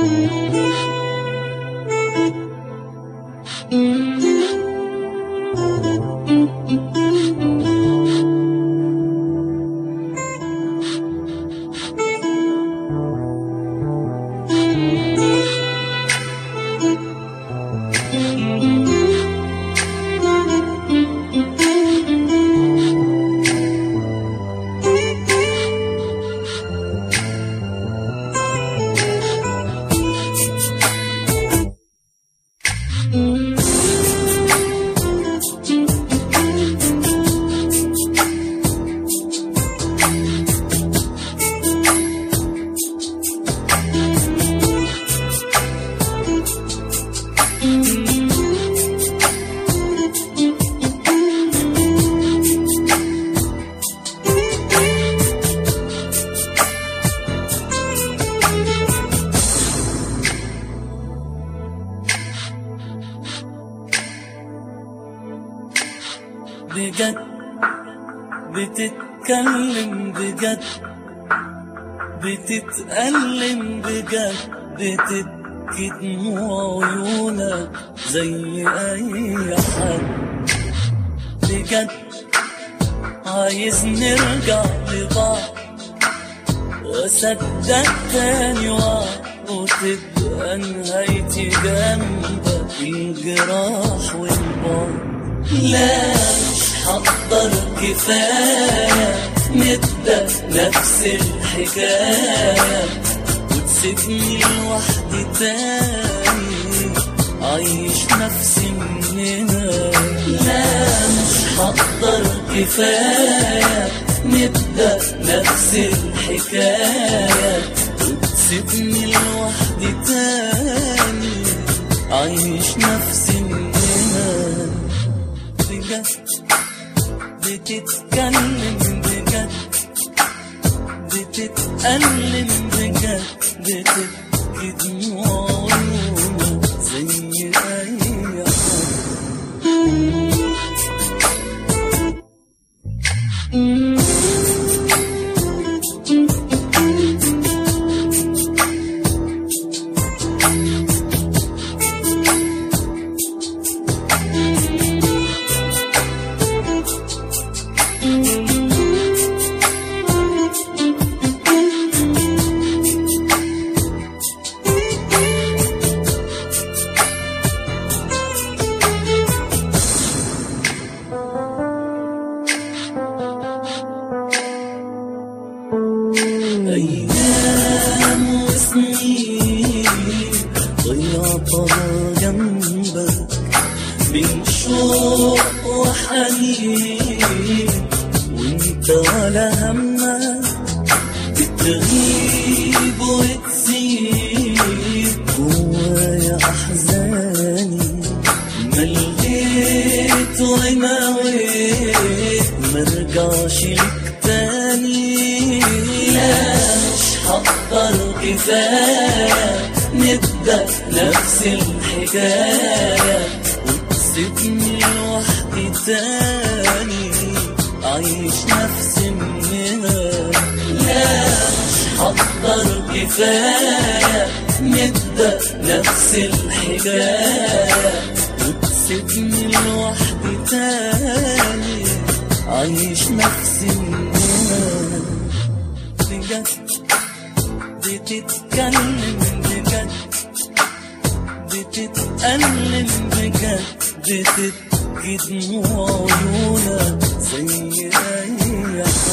بجد بتتكلم بجد بتتألم بجد بتبكي دموع عيونك زي أي حد بجد عايز نرجع لبعض وأصدق تاني وعد وتبقى نهايتي جنبك الجراح والبعد لا مش هقدر كفاية نبدأ نفس الحكاية وتسيبني لوحدي تاني عايش نفسي من هنا لا مش هقدر كفاية نبدأ نفس الحكاية وتسيبني لوحدي تاني عايش نفسي من هنا بجد بتتكلم بجد بتتألم بجد بتبكي دموع عيونك زي أي حد أيام وسنين ضيعتها جنبك بين شوق وحنين وانت ولا همك بتغيب وتسيب جوايا أحزاني مليت ونويت مرجعش لك تاني لا مش هقدر كفاية نبدأ نفس الحكاية وتسيبني لوحدي تاني عايش نفسي من هنا لا مش هقدر كفاية نبدأ نفس الحكاية وتسيبني لوحدي تاني عايش نفسي من هنا بجد بتتكلم بجد بتتألم بجد بتبكي دموع عيونك زي أي حد